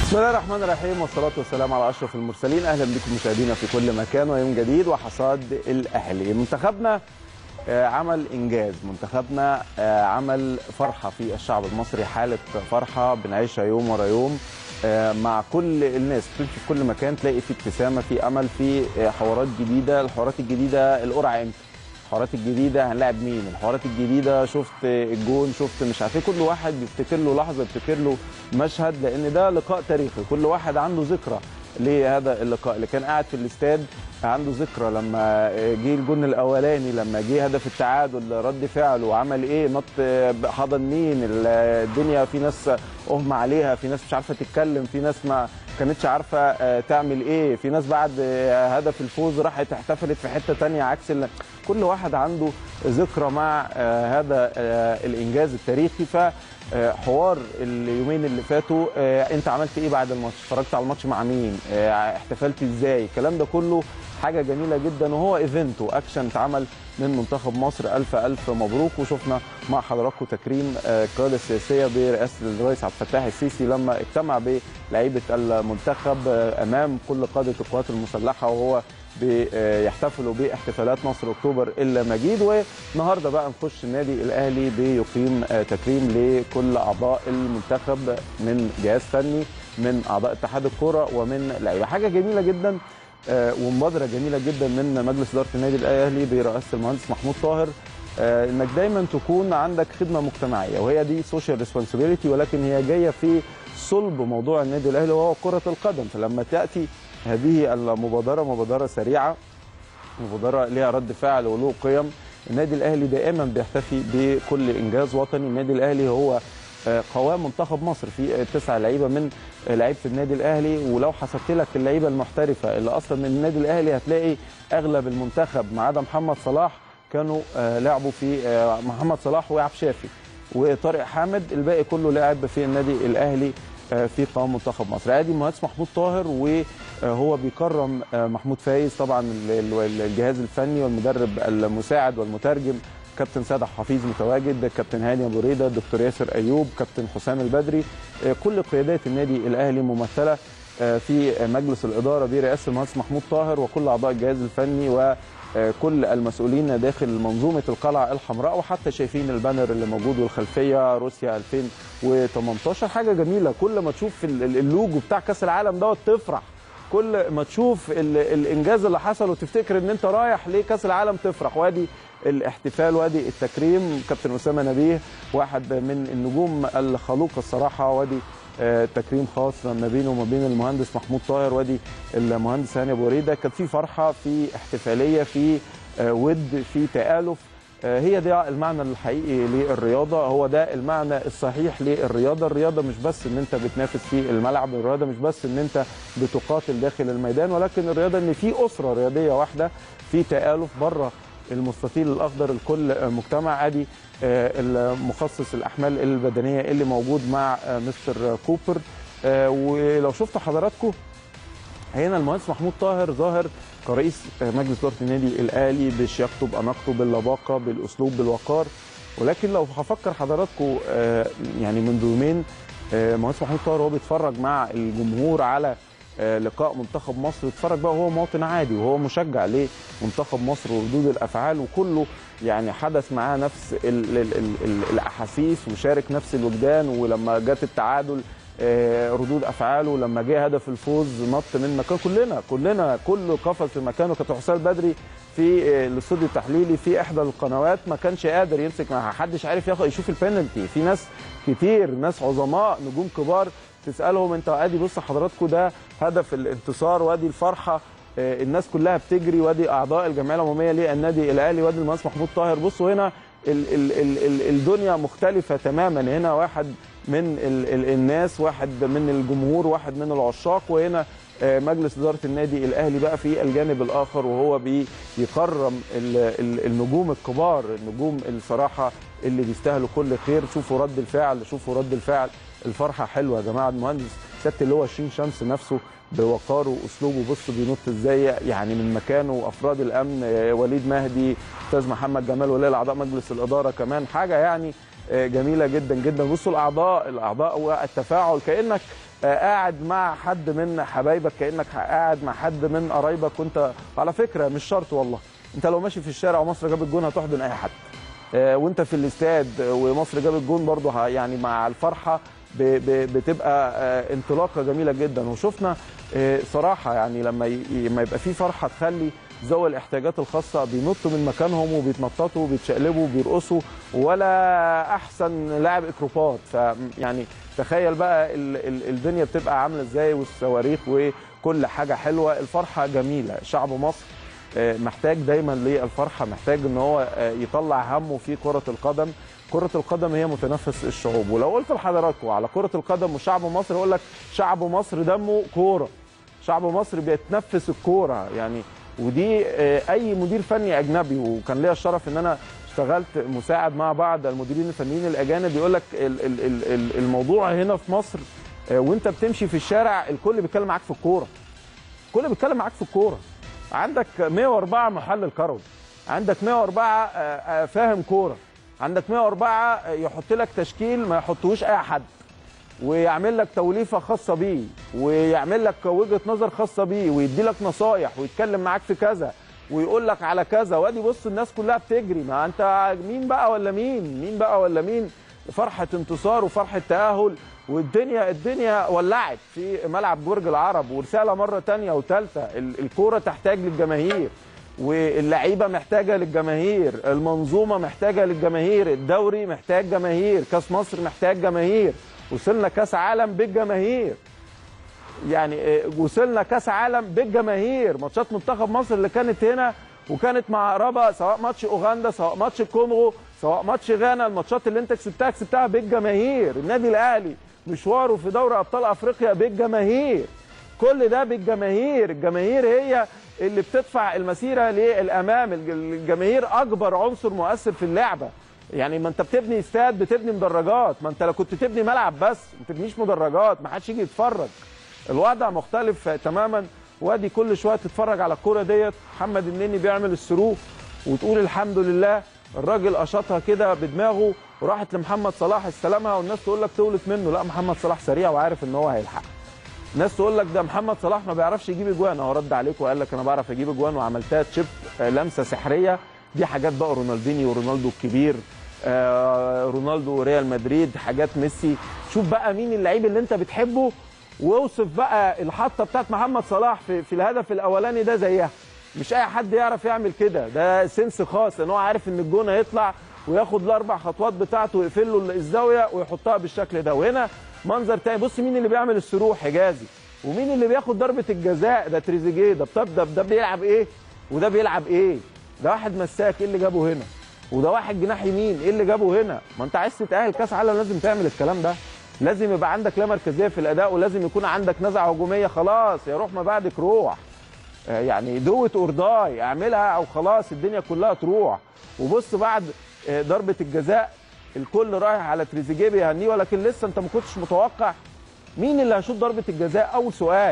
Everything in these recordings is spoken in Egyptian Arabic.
بسم الله الرحمن الرحيم والصلاة والسلام على أشرف المرسلين أهلا بكم مشاهدينا في كل مكان ويوم جديد وحصاد الأهلي منتخبنا آه، عمل إنجاز منتخبنا آه، عمل فرحة في الشعب المصري حالة فرحة بنعيشها يوم ورا يوم آه، مع كل الناس تمشي في كل مكان تلاقي في ابتسامة في أمل في آه، حوارات جديدة الحوارات الجديدة القرعة امتى الحوارات الجديده هنلاعب مين الحوارات الجديده شفت الجون شفت مش عارف ايه كل واحد بيفتكر له لحظه بيفتكر له مشهد لان ده لقاء تاريخي كل واحد عنده ذكرى لهذا اللقاء اللي كان قاعد في الاستاد عنده ذكرى لما جه الجون الاولاني لما جه هدف التعادل رد فعله عمل ايه نط حضن مين الدنيا في ناس اغمى عليها في ناس مش عارفه تتكلم في ناس ما كانتش عارفه آه، تعمل ايه في ناس بعد آه، هدف الفوز راحت احتفلت في حته تانية عكس ال- كل واحد عنده ذكرى مع آه، هذا آه، الانجاز التاريخي ف آه، حوار اليومين اللي فاتوا آه، انت عملت ايه بعد الماتش اتفرجت على الماتش مع مين آه، احتفلت ازاي الكلام ده كله حاجه جميله جدا وهو ايفنت واكشن اتعمل من منتخب مصر الف الف مبروك وشفنا مع حضراتكم تكريم آه، القياده السياسيه برئاسه الرئيس عبد الفتاح السيسي لما اجتمع بلعيبه المنتخب آه، امام كل قاده القوات المسلحه وهو بيحتفلوا باحتفالات نصر اكتوبر المجيد والنهارده بقى نخش النادي الاهلي بيقيم آه، تكريم لكل اعضاء المنتخب من جهاز فني من اعضاء اتحاد الكره ومن لعيبه حاجه جميله جدا آه، ومبادره جميله جدا من مجلس اداره النادي الاهلي برئاسه المهندس محمود طاهر آه، انك دايما تكون عندك خدمه مجتمعيه وهي دي سوشيال ريسبونسبيلتي ولكن هي جايه في صلب موضوع النادي الاهلي وهو كره القدم فلما تاتي هذه المبادره مبادره سريعه مبادره ليها رد فعل وله قيم النادي الاهلي دائما بيحتفي بكل انجاز وطني النادي الاهلي هو آه، قوام منتخب مصر في تسع لعيبه من آه، لعيبه النادي الاهلي ولو حسبت لك اللعيبه المحترفه اللي اصلا من النادي الاهلي هتلاقي اغلب المنتخب ما عدا محمد صلاح كانوا آه، لعبوا في آه، محمد صلاح وعبد شافي وطارق حامد الباقي كله لعب في النادي الاهلي آه، في قوام منتخب مصر ادي المهندس محمود طاهر وهو بيكرم آه، محمود فايز طبعا ال- ال- الجهاز الفني والمدرب المساعد والمترجم كابتن سيد عبد الحفيظ متواجد كابتن هاني ابو ريده الدكتور ياسر ايوب كابتن حسام البدري آه، كل قيادات النادي الاهلي ممثله آه، في مجلس الاداره برئاسه المهندس محمود طاهر وكل اعضاء الجهاز الفني وكل المسؤولين داخل منظومه القلعه الحمراء وحتى شايفين البانر اللي موجود والخلفيه روسيا 2018 حاجه جميله كل ما تشوف ال- ال- اللوجو بتاع كاس العالم دوت تفرح كل ما تشوف ال- الانجاز اللي حصل وتفتكر ان انت رايح لكاس العالم تفرح وادي الاحتفال وادي التكريم كابتن اسامه نبيه واحد من النجوم الخلوقه الصراحه وادي آه، تكريم خاص ما بينه وما بين المهندس محمود طاهر وادي المهندس هاني ابو ريده كانت في فرحه في احتفاليه في آه، ود في تآلف آه، هي ده المعنى الحقيقي للرياضه هو ده المعنى الصحيح للرياضه الرياضه مش بس ان انت بتنافس في الملعب الرياضه مش بس ان انت بتقاتل داخل الميدان ولكن الرياضه ان في اسره رياضيه واحده في تآلف بره المستطيل الاخضر الكل مجتمع ادي آه، المخصص الاحمال البدنيه اللي موجود مع آه، مستر كوبر آه، ولو شفتوا حضراتكم هنا المهندس محمود طاهر ظاهر كرئيس مجلس اداره النادي الاهلي بشياقته باناقته باللباقه بالاسلوب بالوقار ولكن لو هفكر حضراتكم آه، يعني منذ يومين آه، مهندس محمود طاهر وهو بيتفرج مع الجمهور على آه، لقاء منتخب مصر اتفرج بقى وهو مواطن عادي وهو مشجع لمنتخب مصر وردود الافعال وكله يعني حدث معاه نفس ال ال ال ال الاحاسيس وشارك نفس الوجدان ولما جت التعادل آه، ردود افعاله لما جه هدف الفوز نط من مكان كلنا كلنا كل قفز في مكانه كابتن حسام بدري في آه، الاستوديو التحليلي في احدى القنوات ما كانش قادر يمسك ما حدش عارف ياخد يشوف البينالتي في ناس كتير ناس عظماء نجوم كبار تسالهم انت ادي بص حضراتكم ده هدف الانتصار وادي الفرحه آه، الناس كلها بتجري وادي اعضاء الجمعيه العموميه للنادي الاهلي وادي المهندس محمود طاهر بصوا هنا ال ال ال ال الدنيا مختلفه تماما هنا واحد من ال ال الناس واحد من الجمهور واحد من العشاق وهنا آه، مجلس اداره النادي الاهلي بقى في الجانب الاخر وهو بيكرم ال- ال- النجوم الكبار النجوم الصراحه اللي بيستاهلوا كل خير شوفوا رد الفعل شوفوا رد الفعل الفرحه حلوه يا جماعه المهندس سياده اللي هو شين شمس نفسه بوقاره واسلوبه بص بينط ازاي يعني من مكانه افراد الامن آه، وليد مهدي استاذ محمد جمال ولي اعضاء مجلس الاداره كمان حاجه يعني آه، جميله جدا جدا بصوا الاعضاء الاعضاء والتفاعل كانك آه، قاعد مع حد من حبايبك كانك قاعد مع حد من قرايبك وانت على فكره مش شرط والله انت لو ماشي في الشارع ومصر جابت جون هتحضن اي حد آه، وانت في الاستاد ومصر جابت جون برضه ه- يعني مع الفرحه ب- ب- بتبقى آه، انطلاقه جميله جدا وشفنا آه، صراحه يعني لما ي- لما يبقى في فرحه تخلي ذوي الاحتياجات الخاصه بينطوا من مكانهم وبيتنططوا وبيتشقلبوا وبيرقصوا ولا احسن لاعب اكروبات فيعني تخيل بقى ال- ال- الدنيا بتبقى عامله ازاي والصواريخ وكل حاجه حلوه الفرحه جميله شعب مصر آه، محتاج دايما للفرحه محتاج ان هو آه، يطلع همه في كره القدم كرة القدم هي متنفس الشعوب ولو قلت لحضراتكم على كرة القدم وشعب مصر يقول لك شعب مصر دمه كورة شعب مصر بيتنفس الكورة يعني ودي آه، اي مدير فني اجنبي وكان ليا الشرف ان انا اشتغلت مساعد مع بعض المديرين الفنيين الاجانب يقول لك ال- ال- ال- ال- الموضوع هنا في مصر آه، وانت بتمشي في الشارع الكل بيتكلم معاك في الكوره الكل بيتكلم معاك في الكوره عندك 104 محلل كروي عندك 104 آه، آه، فاهم كوره عندك 104 آه، يحط لك تشكيل ما يحطوش اي حد ويعمل لك توليفه خاصه بيه ويعمل لك وجهه نظر خاصه بيه ويدي لك نصايح ويتكلم معاك في كذا ويقول لك على كذا وادي بص الناس كلها بتجري ما انت مين بقى ولا مين مين بقى ولا مين فرحه انتصار وفرحه تاهل والدنيا الدنيا ولعت في ملعب برج العرب ورساله مره تانية وثالثه ال- الكوره تحتاج للجماهير واللعيبه محتاجه للجماهير المنظومه محتاجه للجماهير الدوري محتاج جماهير كاس مصر محتاج جماهير وصلنا كاس عالم بالجماهير يعني آه، وصلنا كاس عالم بالجماهير ماتشات منتخب مصر اللي كانت هنا وكانت مع ربا سواء ماتش اوغندا سواء ماتش الكونغو سواء ماتش غانا الماتشات اللي انت كسبتها كسبتها بالجماهير النادي الاهلي مشواره في دوري ابطال افريقيا بالجماهير كل ده بالجماهير الجماهير هي اللي بتدفع المسيره للامام الج- الجماهير اكبر عنصر مؤثر في اللعبه يعني ما انت بتبني استاد بتبني مدرجات ما انت لو كنت تبني ملعب بس ما تبنيش مدرجات ما حدش يجي يتفرج الوضع مختلف تماما وادي كل شويه تتفرج على الكوره ديت محمد النني بيعمل الثرو وتقول الحمد لله الراجل قشطها كده بدماغه وراحت لمحمد صلاح استلمها والناس تقول لك تولت منه لا محمد صلاح سريع وعارف ان هو هيلحق ناس تقول لك ده محمد صلاح ما بيعرفش يجيب اجوان هو رد عليك وقال لك انا بعرف اجيب اجوان وعملتها تشيب آه، لمسه سحريه دي حاجات بقى رونالدينيو ورونالدو الكبير آه، رونالدو وريال مدريد حاجات ميسي شوف بقى مين اللعيب اللي انت بتحبه واوصف بقى الحطه بتاعت محمد صلاح في, في الهدف الاولاني ده زيها مش اي حد يعرف يعمل كده ده سنس خاص لان هو عارف ان الجون هيطلع وياخد الاربع خطوات بتاعته ويقفل له الزاويه ويحطها بالشكل ده وهنا منظر تاني بص مين اللي بيعمل الثرو حجازي ومين اللي بياخد ضربه الجزاء ده تريزيجيه ده طب ده ده بيلعب ايه وده بيلعب ايه ده واحد مساك ايه اللي جابه هنا وده واحد جناح يمين ايه اللي جابه هنا ما انت عايز تتاهل كاس عالم لازم تعمل الكلام ده لازم يبقى عندك لا مركزيه في الاداء ولازم يكون عندك نزعه هجوميه خلاص يا روح ما بعدك روح آه، يعني دوت اور داي اعملها او خلاص الدنيا كلها تروح وبص بعد آه، ضربه الجزاء الكل رايح على تريزيجيه بيهنيه ولكن لسه انت ما كنتش متوقع مين اللي هيشوط ضربه الجزاء اول سؤال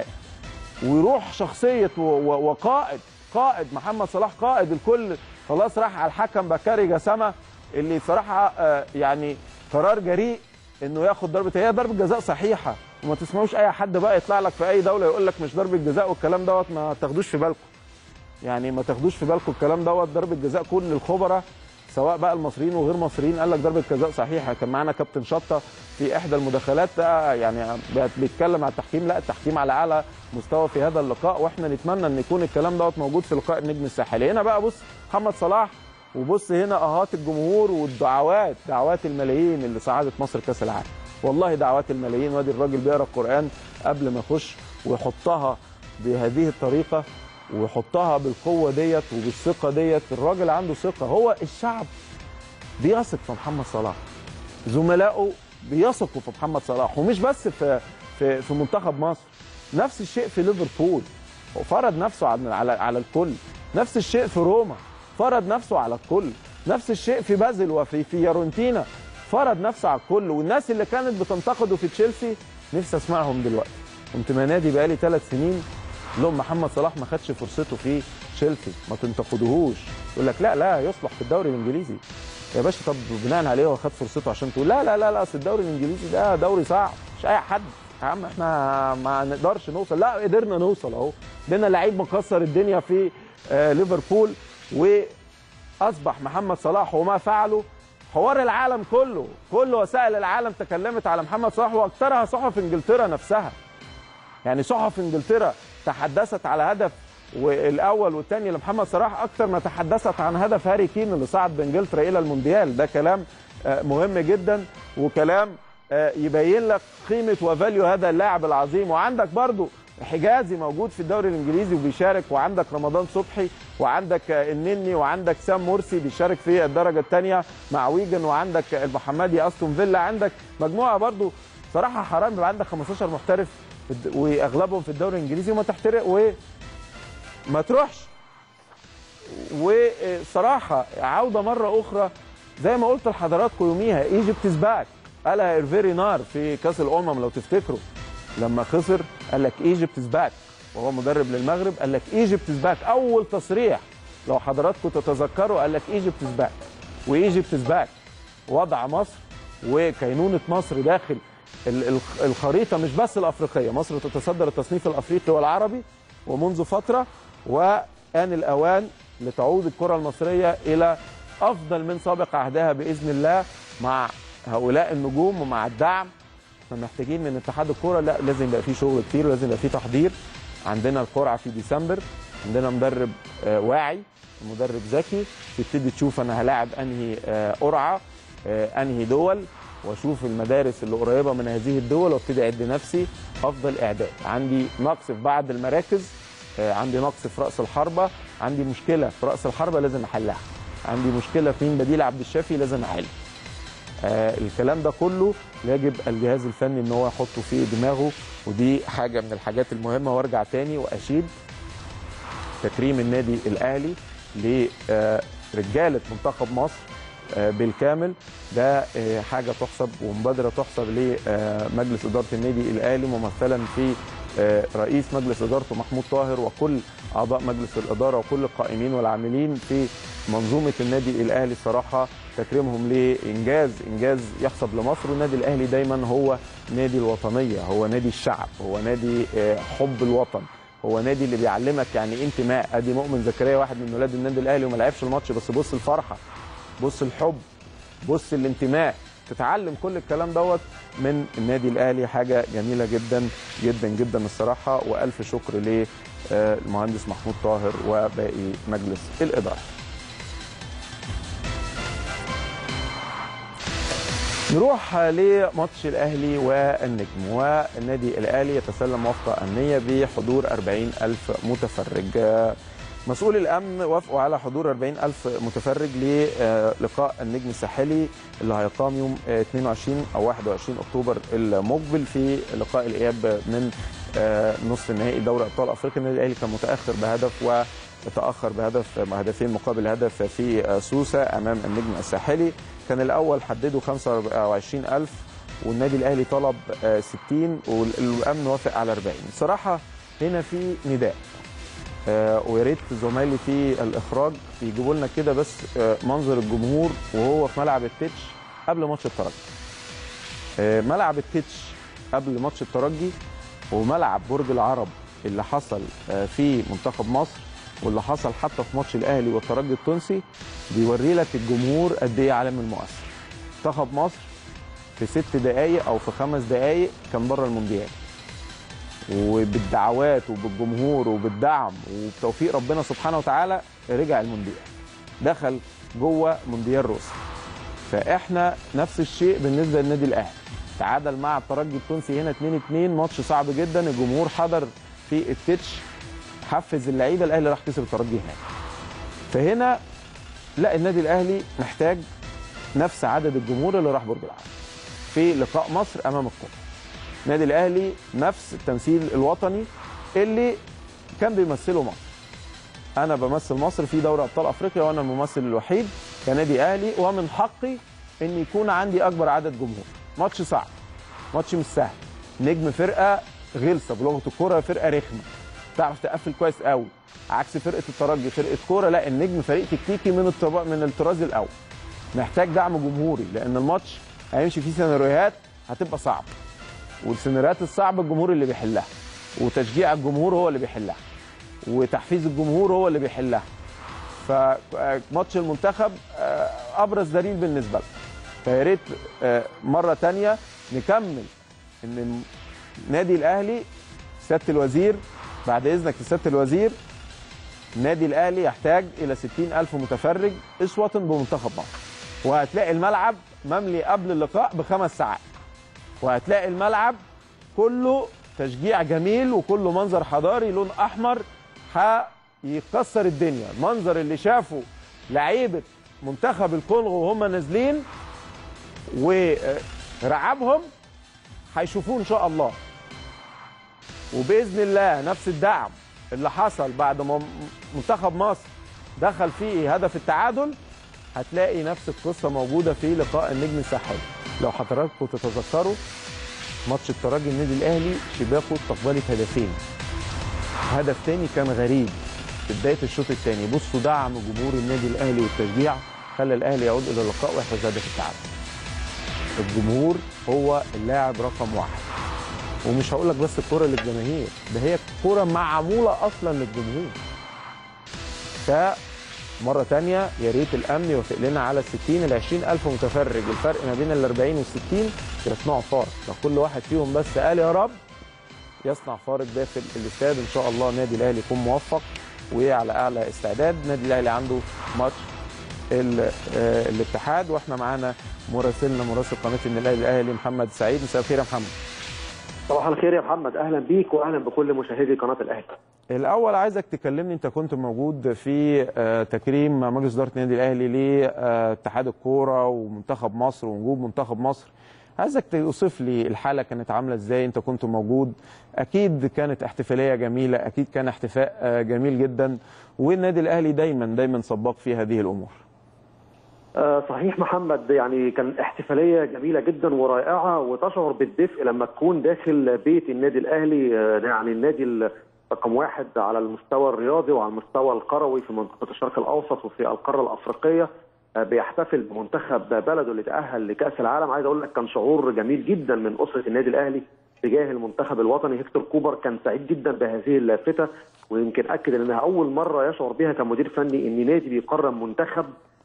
ويروح شخصيه و- و- وقائد قائد محمد صلاح قائد الكل خلاص راح على الحكم بكاري جسامه اللي صراحه آه، يعني قرار جريء انه ياخد ضربه هي ضربه جزاء صحيحه وما تسمعوش اي حد بقى يطلع لك في اي دوله يقول لك مش ضربه جزاء والكلام دوت ما تاخدوش في بالكم يعني ما تاخدوش في بالكم الكلام دوت ضربه جزاء كل الخبراء سواء بقى المصريين وغير مصريين قال لك ضربه جزاء صحيحه كان معانا كابتن شطه في احدى المداخلات ده يعني بيتكلم على التحكيم لا التحكيم على اعلى مستوى في هذا اللقاء واحنا نتمنى ان يكون الكلام دوت موجود في لقاء النجم الساحلي هنا بقى بص محمد صلاح وبص هنا اهات الجمهور والدعوات دعوات الملايين اللي صعدت مصر كاس العالم والله دعوات الملايين وادي الراجل بيقرا القران قبل ما يخش ويحطها بهذه الطريقه ويحطها بالقوه ديت وبالثقه ديت الراجل عنده ثقه هو الشعب بيثق في محمد صلاح زملائه بيثقوا في محمد صلاح ومش بس في في في منتخب مصر نفس الشيء في ليفربول هو فرض نفسه على على على الكل نفس الشيء في روما فرض نفسه على الكل نفس الشيء في بازل وفي في يارونتينا فرض نفسه على الكل والناس اللي كانت بتنتقده في تشيلسي نفسي اسمعهم دلوقتي كنت نادي بقالي ثلاث سنين لهم محمد صلاح ما خدش فرصته في تشيلسي ما تنتقدوهوش يقول لك لا لا يصلح في الدوري الانجليزي يا باشا طب بناء عليه هو خد فرصته عشان تقول لا لا لا لا اصل الدوري الانجليزي ده دوري صعب مش اي حد يا عم احنا ما نقدرش نوصل لا قدرنا نوصل اهو لنا لعيب مكسر الدنيا في آه ليفربول واصبح محمد صلاح وما فعله حوار العالم كله كل وسائل العالم تكلمت على محمد صلاح واكثرها صحف انجلترا نفسها يعني صحف انجلترا تحدثت على هدف والاول والثاني لمحمد صلاح اكثر ما تحدثت عن هدف هاري كين اللي صعد بانجلترا الى المونديال ده كلام مهم جدا وكلام يبين لك قيمه وفاليو هذا اللاعب العظيم وعندك برضو حجازي موجود في الدوري الانجليزي وبيشارك وعندك رمضان صبحي وعندك النني وعندك سام مرسي بيشارك في الدرجه الثانيه مع ويجن وعندك المحمدي استون فيلا عندك مجموعه برضو صراحه حرام يبقى عندك 15 محترف واغلبهم في الدوري الانجليزي وما تحترق وما تروحش وصراحه عوده مره اخرى زي ما قلت لحضراتكم يوميها ايجيبت از باك قالها ايرفيري نار في كاس الامم لو تفتكروا لما خسر قال لك ايجيبت از باك وهو مدرب للمغرب قال لك ايجيبت از باك اول تصريح لو حضراتكم تتذكروا قال لك ايجيبت از باك وايجيبت از باك وضع مصر وكينونه مصر داخل الخريطه مش بس الافريقيه مصر تتصدر التصنيف الافريقي والعربي ومنذ فتره وان الاوان لتعود الكره المصريه الى افضل من سابق عهدها باذن الله مع هؤلاء النجوم ومع الدعم احنا محتاجين من اتحاد الكوره لا لازم يبقى في شغل كتير ولازم يبقى في تحضير عندنا القرعه في ديسمبر عندنا مدرب آه واعي مدرب ذكي تبتدي تشوف انا هلاعب انهي آه قرعه آه انهي دول واشوف المدارس اللي قريبه من هذه الدول وابتدي اعد نفسي افضل اعداد عندي نقص في بعض المراكز عندي نقص في راس الحربه عندي مشكله في راس الحربه لازم احلها عندي مشكله في مين بديل عبد الشافي لازم احل آه الكلام ده كله يجب الجهاز الفني ان هو يحطه في دماغه ودي حاجه من الحاجات المهمه وارجع تاني واشيد تكريم النادي الاهلي لرجاله منتخب مصر آه بالكامل ده آه حاجه تحسب ومبادره تحسب لمجلس اداره النادي الاهلي ممثلا في رئيس مجلس ادارته محمود طاهر وكل اعضاء مجلس الاداره وكل القائمين والعاملين في منظومه النادي الاهلي صراحه تكريمهم لانجاز انجاز يحسب لمصر والنادي الاهلي دايما هو نادي الوطنيه هو نادي الشعب هو نادي حب الوطن هو نادي اللي بيعلمك يعني ايه انتماء ادي مؤمن زكريا واحد من ولاد النادي الاهلي وما لعبش الماتش بس بص الفرحه بص الحب بص الانتماء تتعلم كل الكلام دوت من النادي الاهلي حاجه جميله جدا جدا جدا الصراحه والف شكر للمهندس محمود طاهر وباقي مجلس الاداره. نروح لماتش الاهلي والنجم والنادي الاهلي يتسلم موافقه امنيه بحضور 40 الف متفرج مسؤول الامن وافقوا على حضور 40 الف متفرج للقاء النجم الساحلي اللي هيقام يوم 22 او 21 اكتوبر المقبل في لقاء الاياب من نصف النهائي دوري ابطال افريقيا النادي الاهلي كان متاخر بهدف وتاخر بهدف هدفين مقابل هدف في سوسه امام النجم الساحلي كان الاول حددوا 25000 والنادي الاهلي طلب 60 والامن وافق على 40 صراحه هنا في نداء آه ويا ريت زمايلي في الاخراج يجيبوا لنا كده بس آه منظر الجمهور وهو في ملعب التتش قبل ماتش الترجي. آه ملعب التتش قبل ماتش الترجي وملعب برج العرب اللي حصل في منتخب مصر واللي حصل حتى في ماتش الاهلي والترجي التونسي بيوري لك الجمهور قد ايه عالم المؤثر. منتخب مصر في ست دقائق او في خمس دقائق كان بره المونديال. وبالدعوات وبالجمهور وبالدعم وبتوفيق ربنا سبحانه وتعالى رجع المونديال دخل جوه مونديال روسيا فاحنا نفس الشيء بالنسبه للنادي الاهلي تعادل مع الترجي التونسي هنا 2 2 ماتش صعب جدا الجمهور حضر في التتش حفز اللعيبه الاهلي راح كسب الترجي هناك فهنا لا النادي الاهلي محتاج نفس عدد الجمهور اللي راح برج العرب في لقاء مصر امام القطر النادي الاهلي نفس التمثيل الوطني اللي كان بيمثله مصر انا بمثل مصر في دوري ابطال افريقيا وانا الممثل الوحيد كنادي اهلي ومن حقي ان يكون عندي اكبر عدد جمهور ماتش صعب ماتش مش سهل نجم فرقه غلسه بلغه الكوره فرقه رخمه تعرف تقفل كويس قوي عكس فرقه الترجي فرقه كوره لا النجم فريق تكتيكي من الطبق من الطراز الاول محتاج دعم جمهوري لان الماتش هيمشي فيه سيناريوهات هتبقى صعبه والسيناريوهات الصعبه الجمهور اللي بيحلها وتشجيع الجمهور هو اللي بيحلها وتحفيز الجمهور هو اللي بيحلها فماتش المنتخب آه، ابرز دليل بالنسبه لنا فيا ريت آه، مره تانية نكمل ان النادي الاهلي سياده الوزير بعد اذنك يا سياده الوزير النادي الاهلي يحتاج الى 60 الف متفرج اسوه بمنتخب مصر وهتلاقي الملعب مملي قبل اللقاء بخمس ساعات وهتلاقي الملعب كله تشجيع جميل وكله منظر حضاري لون احمر هيكسر الدنيا المنظر اللي شافه لعيبه منتخب الكونغو وهم نازلين ورعبهم هيشوفوه ان شاء الله وباذن الله نفس الدعم اللي حصل بعد ما منتخب مصر دخل فيه هدف التعادل هتلاقي نفس القصه موجوده في لقاء النجم الساحلي لو حضراتكم تتذكروا ماتش الترجي النادي الاهلي شباكه استقبلت هدفين هدف تاني كان غريب في بدايه الشوط الثاني بصوا دعم جمهور النادي الاهلي والتشجيع خلى الاهلي يعود الى اللقاء ويحرز هدف التعادل الجمهور هو اللاعب رقم واحد ومش هقول لك بس الكره للجماهير ده هي كره معموله اصلا للجمهور فمره تانية يا ريت الامن يوافق لنا على ال 60 ال 20000 متفرج الفرق ما بين ال 40 وال 60 يصنعوا فارق لو كل واحد فيهم بس قال يا رب يصنع فارق داخل الاستاد ان شاء الله النادي الاهلي يكون موفق وعلى اعلى استعداد النادي الاهلي عنده ماتش الاتحاد واحنا معانا مراسلنا مراسل قناه النادي الاهلي محمد سعيد مساء الخير يا محمد صباح الخير يا محمد اهلا بيك واهلا بكل مشاهدي قناه الاهلي الاول عايزك تكلمني انت كنت موجود في تكريم مجلس اداره النادي الاهلي لاتحاد الكوره ومنتخب مصر ونجوم منتخب مصر عايزك توصف لي الحاله كانت عامله ازاي انت كنت موجود اكيد كانت احتفاليه جميله اكيد كان احتفاء جميل جدا والنادي الاهلي دايما دايما سباق في هذه الامور صحيح محمد يعني كان احتفاليه جميله جدا ورائعه وتشعر بالدفء لما تكون داخل بيت النادي الاهلي يعني النادي رقم واحد على المستوى الرياضي وعلى المستوى القروي في منطقه الشرق الاوسط وفي القاره الافريقيه بيحتفل بمنتخب بلده اللي تاهل لكاس العالم عايز اقول لك كان شعور جميل جدا من اسره النادي الاهلي تجاه المنتخب الوطني هيكتور كوبر كان سعيد جدا بهذه اللافته ويمكن اكد انها اول مره يشعر بها كمدير فني ان نادي بيقرم منتخب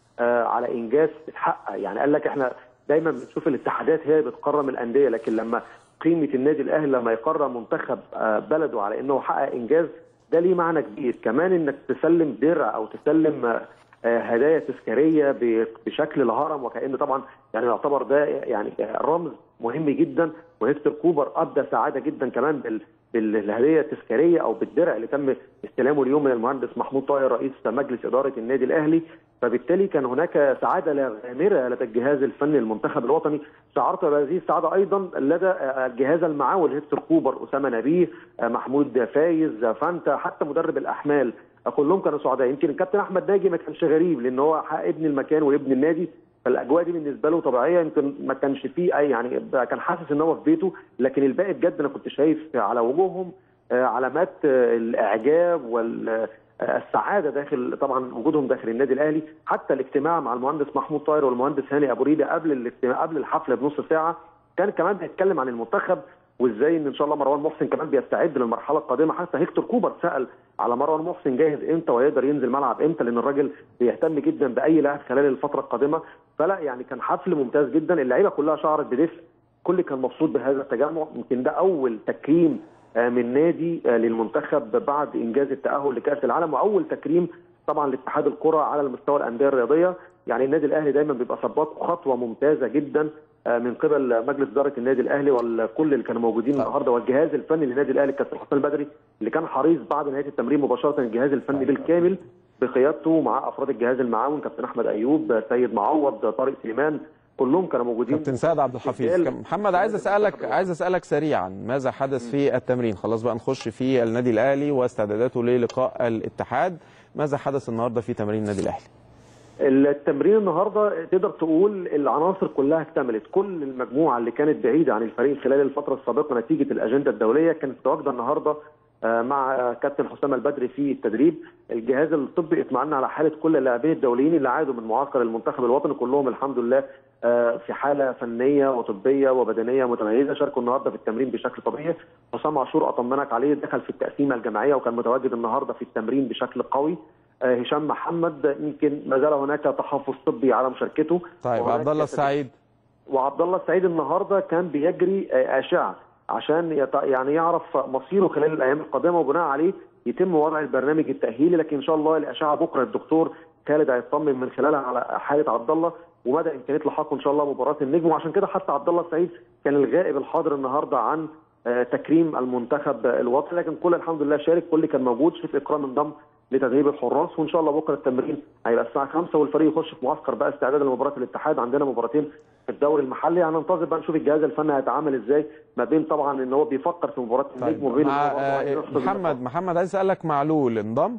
على انجاز اتحقق يعني قال لك احنا دايما بنشوف الاتحادات هي بتقرم الانديه لكن لما قيمه النادي الاهلي لما يقرم منتخب بلده على انه حقق انجاز ده ليه معنى كبير كمان انك تسلم درع او تسلم هدايا تذكاريه بشكل الهرم وكان طبعا يعني يعتبر ده يعني رمز مهم جدا وهيكتور كوبر ابدى سعاده جدا كمان بالهديه التذكاريه او بالدرع اللي تم استلامه اليوم من المهندس محمود طاهر رئيس مجلس اداره النادي الاهلي فبالتالي كان هناك سعاده غامره لدى الجهاز الفني للمنتخب الوطني شعرت بهذه السعاده ايضا لدى الجهاز المعاون هيكتور كوبر اسامه نبيه محمود فايز فانتا حتى مدرب الاحمال كلهم كانوا سعداء يمكن الكابتن احمد ناجي ما كانش غريب لان هو ابن المكان وابن النادي فالاجواء دي بالنسبه له طبيعيه يمكن ما كانش فيه اي يعني كان حاسس ان هو في بيته لكن الباقي بجد انا كنت شايف على وجوههم علامات الاعجاب والسعاده داخل طبعا وجودهم داخل النادي الاهلي حتى الاجتماع مع المهندس محمود طاهر والمهندس هاني ابو ريده قبل الاجتماع قبل الحفله بنص ساعه كان كمان بيتكلم عن المنتخب وازاي ان ان شاء الله مروان محسن كمان بيستعد للمرحله القادمه حتى هيكتور كوبر سال على مروان محسن جاهز امتى ويقدر ينزل ملعب امتى لان الراجل بيهتم جدا باي لاعب خلال الفتره القادمه فلا يعني كان حفل ممتاز جدا اللعيبه كلها شعرت بدفء كل كان مبسوط بهذا التجمع يمكن ده اول تكريم من نادي للمنتخب بعد انجاز التاهل لكاس العالم واول تكريم طبعا لاتحاد الكره على المستوى الانديه الرياضيه يعني النادي الاهلي دايما بيبقى سباق خطوه ممتازه جدا من قبل مجلس اداره النادي الاهلي والكل اللي كانوا موجودين النهارده والجهاز الفني للنادي الاهلي كابتن حسام البدري اللي كان حريص بعد نهايه التمرين مباشره الجهاز الفني بالكامل بقيادته مع افراد الجهاز المعاون كابتن احمد ايوب سيد معوض طارق سليمان كلهم كانوا موجودين كابتن سيد عبد الحفيظ محمد عايز اسالك عايز اسالك سريعا ماذا حدث في التمرين خلاص بقى نخش في النادي الاهلي واستعداداته للقاء الاتحاد ماذا حدث النهارده في تمرين النادي الاهلي التمرين النهارده تقدر تقول العناصر كلها اكتملت كل المجموعه اللي كانت بعيده عن الفريق خلال الفتره السابقه نتيجه الاجنده الدوليه كانت متواجده النهارده مع كابتن حسام البدري في التدريب الجهاز الطبي اطمأن على حاله كل اللاعبين الدوليين اللي عادوا من معسكر المنتخب الوطني كلهم الحمد لله في حاله فنيه وطبيه وبدنيه متميزه شاركوا النهارده في التمرين بشكل طبيعي حسام عاشور اطمنك عليه دخل في التقسيمه الجماعيه وكان متواجد النهارده في التمرين بشكل قوي هشام محمد يمكن ما زال هناك تحفظ طبي على مشاركته طيب عبد الله السعيد وعبد الله السعيد النهارده كان بيجري اشعه عشان يط... يعني يعرف مصيره خلال الايام القادمه وبناء عليه يتم وضع البرنامج التاهيلي لكن ان شاء الله الاشعه بكره الدكتور خالد هيطمن من خلالها على حاله عبد الله ومدى امكانيه لحاقه ان شاء الله مباراه النجم وعشان كده حتى عبد الله السعيد كان الغائب الحاضر النهارده عن تكريم المنتخب الوطني لكن كل الحمد لله شارك كل كان موجود شريف اكرام انضم لتدريب الحراس وان شاء الله بكره التمرين هيبقى الساعه 5 والفريق يخش في معسكر بقى استعدادا لمباراه الاتحاد عندنا مباراتين في الدوري المحلي هننتظر بقى نشوف الجهاز الفني هيتعامل ازاي ما بين طبعا ان هو بيفكر في مباراه النجم وبين مع محمد محمد عايز اسالك معلول انضم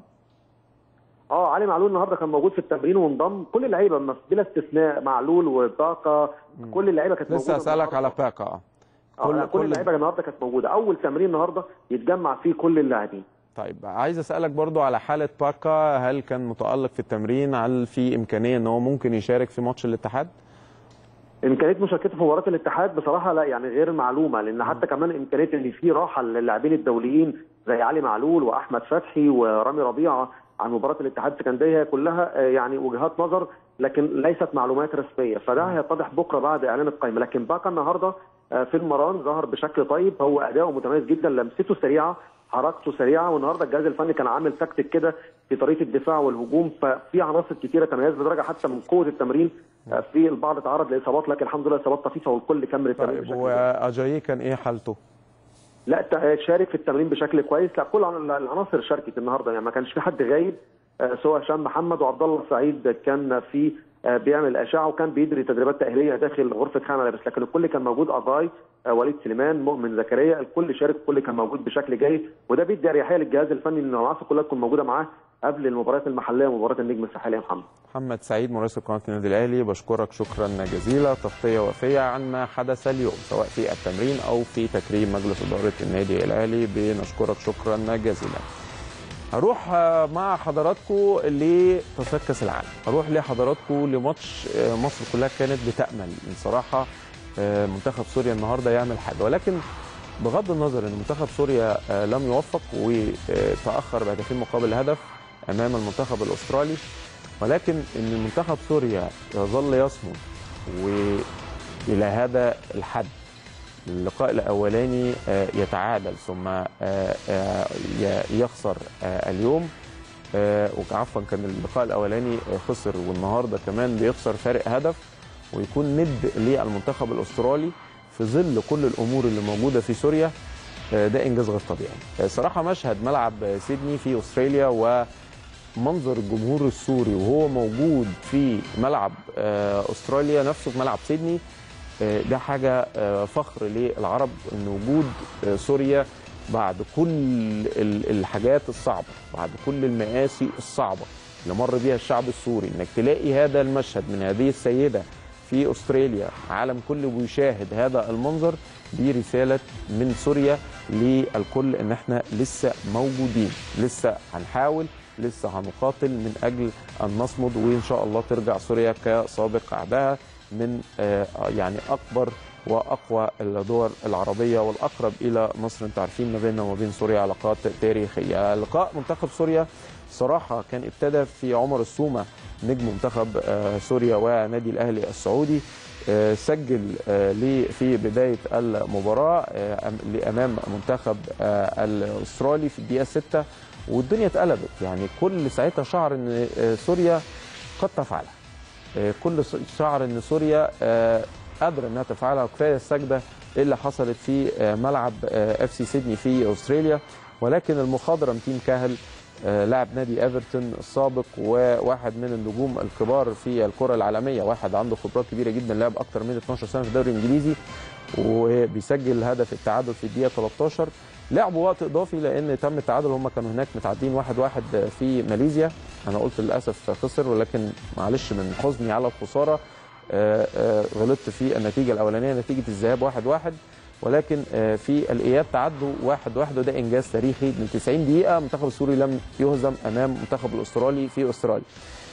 اه علي معلول النهارده كان موجود في التمرين وانضم كل اللعيبه بلا استثناء معلول وباقه كل اللعيبه كانت موجوده لسه اسالك على باقه اه كل كل اللعيبه النهارده كانت موجوده اول تمرين النهارده يتجمع فيه كل اللاعبين طيب عايز اسالك برضو على حاله باكا هل كان متالق في التمرين هل في امكانيه ان هو ممكن يشارك في ماتش الاتحاد امكانيه مشاركته في مباراه الاتحاد بصراحه لا يعني غير معلومه لان حتى كمان امكانيه ان في راحه للاعبين الدوليين زي علي معلول واحمد فتحي ورامي ربيعه عن مباراه الاتحاد السكندريه كلها يعني وجهات نظر لكن ليست معلومات رسميه فده هيتضح بكره بعد اعلان القائمه لكن باكا النهارده في المران ظهر بشكل طيب هو اداؤه متميز جدا لمسته سريعه حركته سريعه والنهارده الجهاز الفني كان عامل تكتيك كده في طريقه الدفاع والهجوم ففي عناصر كثيره تميز بدرجه حتى من قوه التمرين في البعض تعرض لاصابات لكن الحمد لله اصابات طفيفه والكل كمل التمرين طيب واجاي كان ايه حالته؟ لا شارك في التمرين بشكل كويس لا كل العناصر شاركت النهارده يعني ما كانش في حد غايب سواء هشام محمد وعبد الله السعيد كان في بيعمل اشعه وكان بيدري تدريبات تاهيليه داخل غرفه خانه لابس لكن الكل كان موجود اجاي وليد سليمان مؤمن زكريا الكل شارك الكل كان موجود بشكل جيد وده بيدي اريحيه للجهاز الفني ان العناصر كلها تكون موجوده معاه قبل المباريات المحليه ومباراه النجم الساحلي يا محمد. محمد سعيد مراسل قناه النادي الاهلي بشكرك شكرا جزيلا تغطيه وافيه عن ما حدث اليوم سواء في التمرين او في تكريم مجلس اداره النادي الاهلي بنشكرك شكرا جزيلا. هروح مع حضراتكم لتصفيات كاس العالم هروح لحضراتكم لماتش مصر كلها كانت بتامل بصراحه منتخب سوريا النهارده يعمل حاجه ولكن بغض النظر ان منتخب سوريا لم يوفق وتاخر بهدفين مقابل هدف امام المنتخب الاسترالي ولكن ان منتخب سوريا يظل يصمد والى هذا الحد اللقاء الاولاني يتعادل ثم يخسر اليوم وعفوا كان اللقاء الاولاني خسر والنهارده كمان بيخسر فارق هدف ويكون ند للمنتخب الاسترالي في ظل كل الامور اللي موجوده في سوريا ده انجاز غير طبيعي صراحه مشهد ملعب سيدني في استراليا ومنظر الجمهور السوري وهو موجود في ملعب استراليا نفسه في ملعب سيدني ده حاجه فخر للعرب ان وجود سوريا بعد كل الحاجات الصعبه بعد كل المآسي الصعبه اللي مر بيها الشعب السوري انك تلاقي هذا المشهد من هذه السيده في استراليا عالم كله بيشاهد هذا المنظر دي رساله من سوريا للكل ان احنا لسه موجودين لسه هنحاول لسه هنقاتل من اجل ان نصمد وان شاء الله ترجع سوريا كسابق عهدها من يعني اكبر واقوى الدول العربيه والاقرب الى مصر انتوا عارفين ما بيننا وما بين سوريا علاقات تاريخيه لقاء منتخب سوريا صراحه كان ابتدى في عمر السومه نجم منتخب سوريا ونادي الاهلي السعودي سجل في بدايه المباراه امام منتخب الاسترالي في الدقيقه 6 والدنيا اتقلبت يعني كل ساعتها شعر ان سوريا قد تفعلها كل شعر ان سوريا قادره انها تفعلها وكفايه السجده اللي حصلت في ملعب اف سي سيدني في استراليا ولكن المخضرم تيم كاهل لاعب نادي ايفرتون السابق وواحد من النجوم الكبار في الكره العالميه واحد عنده خبرات كبيره جدا لعب اكثر من 12 سنه في الدوري الانجليزي وبيسجل هدف التعادل في الدقيقه 13 لعبوا وقت اضافي لان تم التعادل هم كانوا هناك متعادلين واحد واحد في ماليزيا انا قلت للاسف خسر ولكن معلش من حزني على الخساره غلطت في النتيجه الاولانيه نتيجه الذهاب واحد واحد ولكن آه، في الاياب تعدوا واحد واحد وده انجاز تاريخي من 90 دقيقه المنتخب السوري لم يهزم امام المنتخب الاسترالي في استراليا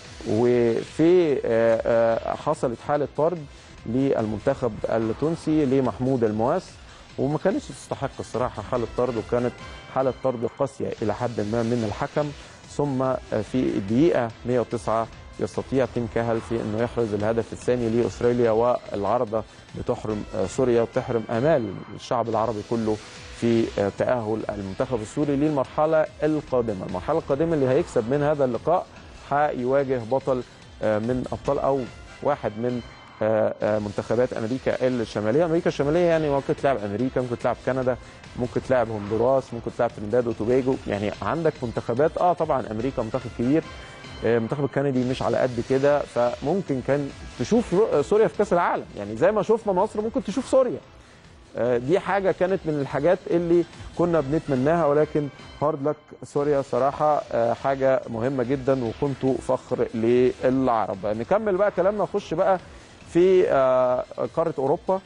وفي آه، آه، حصلت حاله طرد للمنتخب التونسي لمحمود المواس وما كانتش تستحق الصراحه حاله طرد وكانت حاله طرد قاسيه الى حد ما من الحكم ثم آه، في الدقيقه 109 يستطيع تيم كهل في انه يحرز الهدف الثاني لاستراليا والعارضه بتحرم آه، سوريا وتحرم امال الشعب العربي كله في آه، تاهل المنتخب السوري للمرحله القادمه، المرحله القادمه اللي هيكسب من هذا اللقاء هيواجه بطل آه، من ابطال او واحد من آه، آه، منتخبات امريكا الشماليه، امريكا الشماليه يعني ممكن تلعب امريكا، ممكن تلعب كندا، ممكن تلعب هندوراس، ممكن تلعب ترينداد وتوباجو، يعني عندك منتخبات اه طبعا امريكا منتخب كبير آه، المنتخب الكندي مش على قد كده فممكن كان تشوف رو- سوريا في كاس العالم يعني زي ما شفنا مصر ممكن تشوف سوريا آه، دي حاجه كانت من الحاجات اللي كنا بنتمناها ولكن هارد لك سوريا صراحه آه، حاجه مهمه جدا وكنتوا فخر للعرب نكمل بقى كلامنا نخش بقى في آه، قاره اوروبا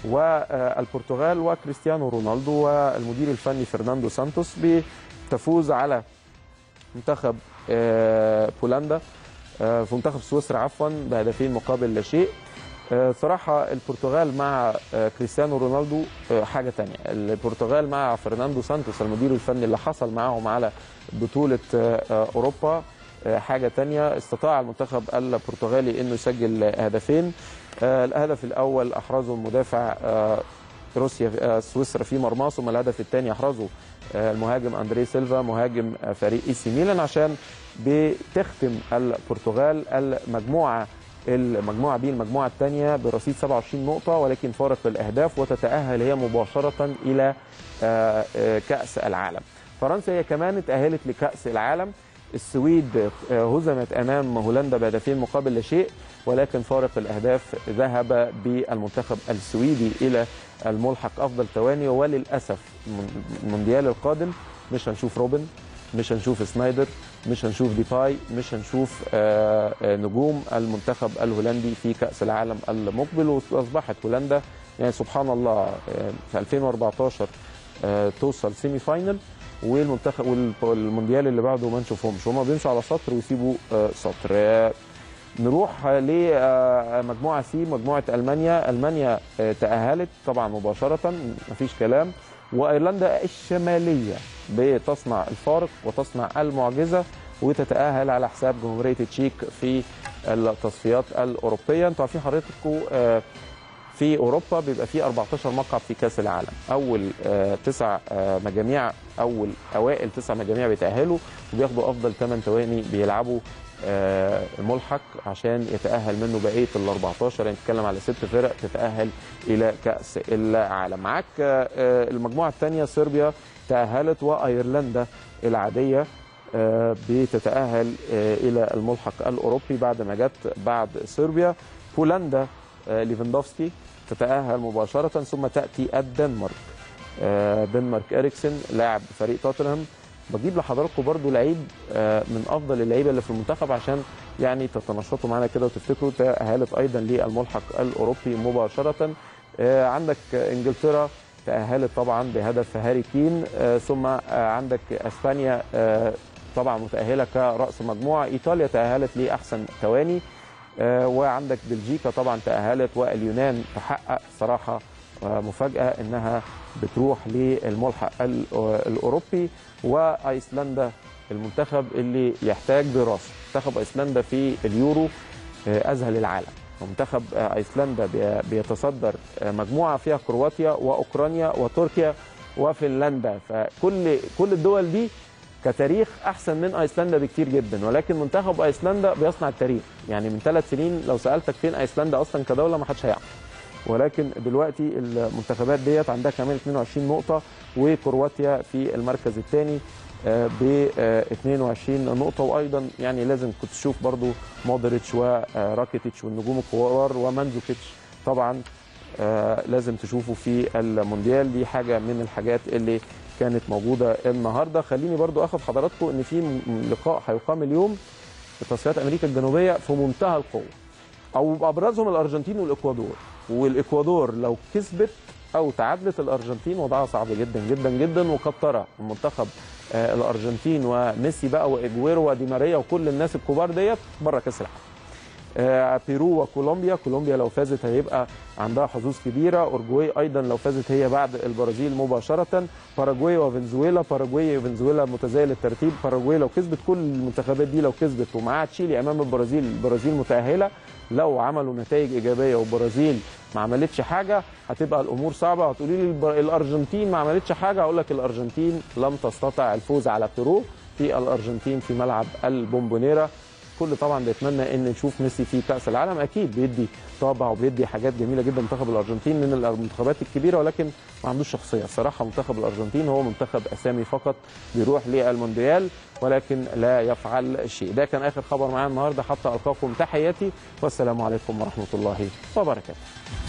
والبرتغال وكريستيانو رونالدو والمدير الفني فرناندو سانتوس بتفوز على منتخب آه، بولندا آه، في منتخب سويسرا عفوا بهدفين مقابل لا شيء آه، صراحة البرتغال مع آه، كريستيانو رونالدو آه، حاجة تانية البرتغال مع فرناندو سانتوس المدير الفني اللي حصل معاهم على بطولة آه، آه، أوروبا آه، حاجة تانية استطاع المنتخب البرتغالي أنه يسجل آه، هدفين آه، الهدف الأول أحرزه المدافع آه، روسيا آه، سويسرا في مرماه ثم الهدف الثاني أحرزه آه، المهاجم أندري سيلفا مهاجم آه، فريق اي سي ميلان عشان بتختم البرتغال المجموعة المجموعة بي المجموعة الثانية برصيد 27 نقطة ولكن فارق الأهداف وتتأهل هي مباشرة إلى آه، آه، كأس العالم فرنسا هي كمان اتأهلت لكأس العالم السويد آه، هزمت أمام هولندا بهدفين مقابل لا شيء ولكن فارق الأهداف ذهب بالمنتخب السويدي إلى الملحق أفضل ثواني وللأسف المونديال القادم مش هنشوف روبن مش هنشوف سنايدر مش هنشوف ديباي مش هنشوف آه، آه، نجوم المنتخب الهولندي في كأس العالم المقبل وأصبحت هولندا يعني سبحان الله آه، في 2014 آه، توصل سيمي فاينل والمنتخب والب- والمونديال اللي بعده ما نشوفهمش هما بيمشوا على سطر ويسيبوا آه، سطر آه، نروح لمجموعة سي مجموعة ألمانيا ألمانيا آه، تأهلت طبعا مباشرة مفيش كلام وأيرلندا الشمالية بتصنع الفارق وتصنع المعجزة وتتأهل على حساب جمهورية التشيك في التصفيات الأوروبية انتوا عارفين حضرتكم آه، في اوروبا بيبقى في 14 مقعد في كاس العالم اول آه، تسع آه، مجاميع اول اوائل تسع مجاميع بيتاهلوا وبياخدوا افضل 8 ثواني بيلعبوا آه، الملحق عشان يتاهل منه بقيه ال 14 يعني نتكلم على ست فرق تتاهل الى كاس العالم معاك آه، آه، المجموعه الثانيه صربيا تاهلت وايرلندا العاديه آه، بتتاهل آه، الى الملحق الاوروبي بعد ما جت بعد صربيا بولندا آه، ليفاندوفسكي تتأهل مباشرة ثم تأتي الدنمارك آه، دنمارك إريكسن لاعب فريق توتنهام بجيب لحضراتكم برضو لعيب آه، من أفضل اللعيبة اللي في المنتخب عشان يعني تتنشطوا معانا كده وتفتكروا تأهلت أيضا للملحق الأوروبي مباشرة آه، عندك إنجلترا تأهلت طبعا بهدف هاري كين آه، ثم آه، عندك أسبانيا آه، طبعا متأهلة كرأس مجموعة إيطاليا تأهلت لأحسن ثواني آه، وعندك بلجيكا طبعا تأهلت واليونان تحقق صراحة آه، مفاجأة انها بتروح للملحق ال- آه، الاوروبي وايسلندا المنتخب اللي يحتاج دراسة منتخب ايسلندا في اليورو آه، اذهل العالم منتخب آه، ايسلندا بي- بيتصدر آه، مجموعة فيها كرواتيا واوكرانيا وتركيا وفنلندا فكل كل الدول دي كتاريخ احسن من ايسلندا بكتير جدا ولكن منتخب ايسلندا بيصنع التاريخ يعني من ثلاث سنين لو سالتك فين ايسلندا اصلا كدوله ما حدش هيعرف ولكن دلوقتي المنتخبات ديت عندها كمان 22 نقطه وكرواتيا في المركز الثاني ب 22 نقطه وايضا يعني لازم كنت تشوف برضو مودريتش وراكيتيتش والنجوم الكبار ومانزوكيتش طبعا آه، لازم تشوفوا في المونديال دي حاجه من الحاجات اللي كانت موجوده النهارده خليني برضو اخد حضراتكم ان في م- لقاء هيقام اليوم في تصفيات امريكا الجنوبيه في منتهى القوه او ابرزهم الارجنتين والاكوادور والاكوادور لو كسبت او تعادلت الارجنتين وضعها صعب جدا جدا جدا وقد ترى المنتخب آه، الارجنتين وميسي بقى واجويرو ودي ماريا وكل الناس الكبار ديت بره كاس العالم آه، بيرو وكولومبيا كولومبيا لو فازت هيبقى عندها حظوظ كبيره اورجواي ايضا لو فازت هي بعد البرازيل مباشره باراجواي وفنزويلا باراجواي وفنزويلا متزايل الترتيب باراجواي لو كسبت كل المنتخبات دي لو كسبت ومعاها تشيلي امام البرازيل البرازيل متاهله لو عملوا نتائج ايجابيه والبرازيل ما عملتش حاجه هتبقى الامور صعبه هتقولي لي البر- الارجنتين ما عملتش حاجه هقول لك الارجنتين لم تستطع الفوز على بيرو في الارجنتين في ملعب البومبونيرا كل طبعا بيتمنى ان نشوف ميسي في كاس العالم اكيد بيدي طابع وبيدي حاجات جميله جدا منتخب الارجنتين من المنتخبات الكبيره ولكن ما عندوش شخصيه الصراحه منتخب الارجنتين هو منتخب اسامي فقط بيروح للمونديال ولكن لا يفعل شيء ده كان اخر خبر معايا النهارده حتى القاكم تحياتي والسلام عليكم ورحمه الله وبركاته